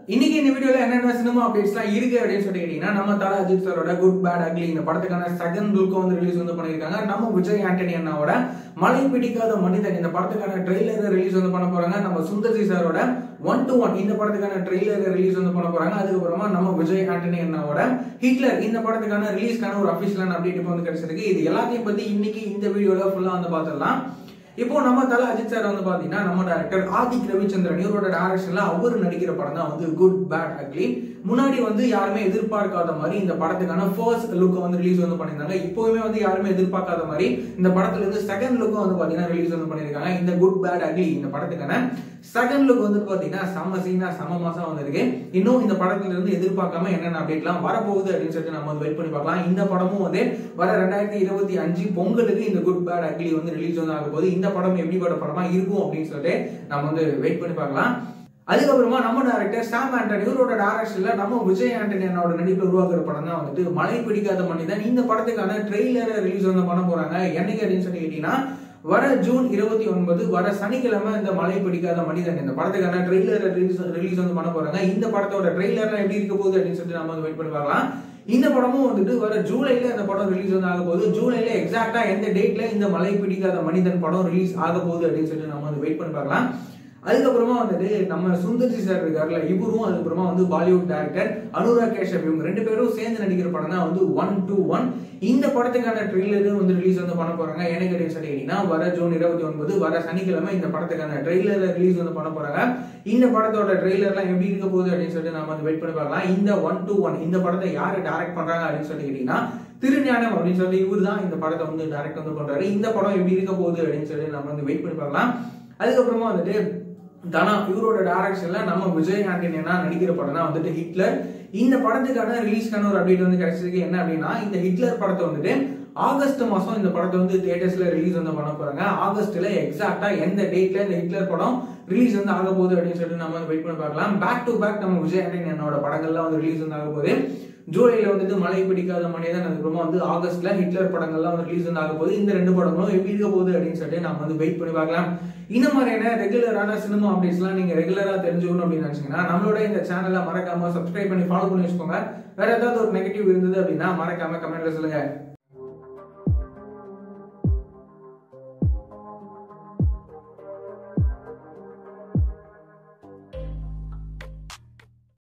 இன்னைக்கு இந்த வீடியோல என்னென்ன சினிமா அப்டேட்ஸ்லாம் இருக்கு அப்படின்னு சொல்லி கேட்டீங்கன்னா நம்ம தல அஜித் சாரோட குட் பேட் அக்லி இந்த படத்துக்கான செகண்ட் லுக் வந்து ரிலீஸ் வந்து பண்ணிருக்காங்க நம்ம விஜய் ஆண்டனி அண்ணாவோட மழை பிடிக்காத மனிதன் இந்த படத்துக்கான ட்ரெய்லர் ரிலீஸ் வந்து பண்ண போறாங்க நம்ம சுந்தர்சி சாரோட ஒன் டு ஒன் இந்த படத்துக்கான ட்ரெய்லர் ரிலீஸ் வந்து பண்ண போறாங்க அதுக்கப்புறமா நம்ம விஜய் ஆண்டனி அண்ணாவோட ஹிட்லர் இந்த படத்துக்கான ரிலீஸ்க்கான ஒரு அபிஷியலான அப்டேட் இப்போ வந்து கிடைச்சிருக்கு இது எல்லாத்தையும் பத்தி இன்னைக்கு இந்த வீடியோல ஃபுல்லா வந்து பார்த்துடலாம் இப்போ நம்ம தல அஜித் சார் வந்து பாத்தீங்கன்னா நம்ம டேரக்டர் ஆதிக் ரவிச்சந்திரன் இவரோட டைரக்ஷன்ல அவர் நடிக்கிற படம் தான் வந்து குட் பேட் அக்லி முன்னாடி வந்து யாருமே எதிர்பார்க்காத மாதிரி இந்த படத்துக்கான ஃபர்ஸ்ட் லுக் வந்து ரிலீஸ் வந்து பண்ணியிருந்தாங்க இப்போவுமே வந்து யாருமே எதிர்பார்க்காத மாதிரி இந்த படத்துல இருந்து செகண்ட் லுக்கும் வந்து பாத்தீங்கன்னா ரிலீஸ் வந்து பண்ணியிருக்காங்க இந்த குட் பேட் அக்லி இந்த படத்துக்கான செகண்ட் லுக் வந்து பாத்தீங்கன்னா செம்ம சீனா செம்ம மாசம் வந்திருக்கு இன்னும் இந்த படத்துல இருந்து எதிர்பார்க்காம என்னென்ன அப்டேட்லாம் வரப்போகுது அப்படின்னு சொல்லிட்டு நம்ம வந்து வெயிட் பண்ணி பார்க்கலாம் இந்த படமும் வந்து வர ரெண்டாயிரத்தி இருபத்தி அஞ்சு பொங்கலுக்கு இந்த குட் பேட் அக்லி வந்து ரிலீஸ் வந்து ஆக போகுது இந்த படம் எப்படிப்பட்ட படமா இருக்கும் அப்படின்னு சொல்லிட்டு நம்ம வந்து வெயிட் பண்ணி பார்க்கலாம் அதுக்கப்புறமா நம்ம டேரக்டர் சாம் ஆண்டனி இவரோட டைரக்ஷன்ல நம்ம விஜய் ஆண்டனி அண்ணாவோட நடிப்பு உருவாக்குற படம் தான் வந்துட்டு மழை பிடிக்காத மனிதன் இந்த படத்துக்கான ட்ரெய்லரை ரிலீஸ் வந்து பண்ண போறாங்க என்னைக்கு அப்படின்னு சொல்லி கேட்டீங்கன்னா வர ஜூன் இருபத்தி ஒன்பது வர சனிக்கிழமை இந்த மழை பிடிக்காத மனிதன் இந்த படத்துக்கான ட்ரெய்லர் ரிலீஸ் ரிலீஸ் வந்து பண்ண போறாங்க இந்த படத்தோட ட்ரெய்லர்லாம் எப்படி இருக்க போகுது அப்படின்னு சொல்லிட்டு நம்ம வந்து வெயிட் பண்ணி பார்க்கலாம் இந்த படமும் வந்துட்டு வர ஜூலைல இந்த படம் ரிலீஸ் வந்து ஆக போகுது ஜூலைல எக்ஸாக்டா எந்த டேட்ல இந்த மழை பிடிக்காத மனிதன் படம் ரிலீஸ் ஆக போகுது அப்படின்னு சொல்லிட்டு நம்ம வந்து வெயிட் பண்ணி பார்க்கலாம் அதுக்கப்புறமா வந்துட்டு நம்ம சுந்தர்சி சார் இருக்காருல்ல இவரும் அதுக்கப்புறமா வந்து பாலிவுட் டேரக்டர் அனுராக் கேஷப் இவங்க ரெண்டு பேரும் சேர்ந்து நடிக்கிற படம் தான் வந்து ஒன் டு ஒன் இந்த படத்துக்கான ட்ரெய்லரும் வந்து ரிலீஸ் வந்து பண்ண போறாங்க எனக்கு அப்படின்னு சொல்லி கேட்டீங்கன்னா வர ஜூன் இருபத்தி ஒன்பது வர சனிக்கிழமை இந்த படத்துக்கான ட்ரெய்லர் ரிலீஸ் வந்து பண்ண போறாங்க இந்த படத்தோட ட்ரெய்லர்லாம் எப்படி இருக்க போகுது அப்படின்னு சொல்லிட்டு நம்ம வந்து வெயிட் பண்ணி பார்க்கலாம் இந்த ஒன் டு ஒன் இந்த படத்தை யாரு டைரக்ட் பண்றாங்க அப்படின்னு சொல்லி கேட்டீங்கன்னா திருஞானம் அப்படின்னு சொல்லி இவர் தான் இந்த படத்தை வந்து டைரக்ட் வந்து பண்றாரு இந்த படம் எப்படி இருக்க போகுது அப்படின்னு சொல்லி நம்ம வந்து வெயிட் பண்ணி பார்க்கலாம் அதுக்கப்புறமா வந்துட்டு தனா இவரோட டைரக்ஷன்ல நம்ம விஜய் ஆண்டனியனா நடிக்கிற படம் தான் வந்துட்டு ஹிட்லர் இந்த படத்துக்கான ரிலீஸ்க்கான ஒரு அப்டேட் வந்து கிடைச்சிருக்கு என்ன அப்படின்னா இந்த ஹிட்லர் படத்தை வந்துட்டு ஆகஸ்ட் மாசம் இந்த படத்தை வந்து தியேட்டர்ஸ்ல ரிலீஸ் வந்து பண்ண போறாங்க ஆகஸ்ட்ல எக்ஸாக்டா எந்த டேட்ல இந்த ஹிட்லர் படம் ரிலீஸ் வந்து ஆக போகுது அப்படின்னு சொல்லிட்டு நம்ம வந்து வெயிட் பண்ணி பார்க்கலாம் பேக் டு பேக் நம்ம விஜய் ஆண்டனியனோட படங்கள்லாம் வந்து ரிலீஸ் வந்து ஆக போகுது ஜூலைல வந்துட்டு மழை பிடிக்காத மனிதன் அதுக்கப்புறமா வந்து ஆகஸ்ட்ல ஹிட்லர் படங்கள்லாம் வந்து ரிலீஸ் வந்து ஆக போகுது இந்த ரெண்டு படங்களும் எப்படி இருக்க போகுது அப்படின்னு சொல்லிட்டு நம்ம வந்து வெயிட் பண்ணி பார்க்கலாம் இந்த மாதிரியான ரெகுலரான சினிமா அப்டேட்ஸ்லாம் நீங்க ரெகுலரா தெரிஞ்சுக்கணும் அப்படின்னு நினைச்சீங்கன்னா நம்மளோட இந்த சேனலை மறக்காம சப்ஸ்கிரைப் பண்ணி ஃபாலோ பண்ணி வச்சுக்கோங்க வேற ஏதாவது ஒரு நெகட்டிவ் இருந்தது அப்படின்னா மறக்காம கமெண்ட்ல சொல்லுங்க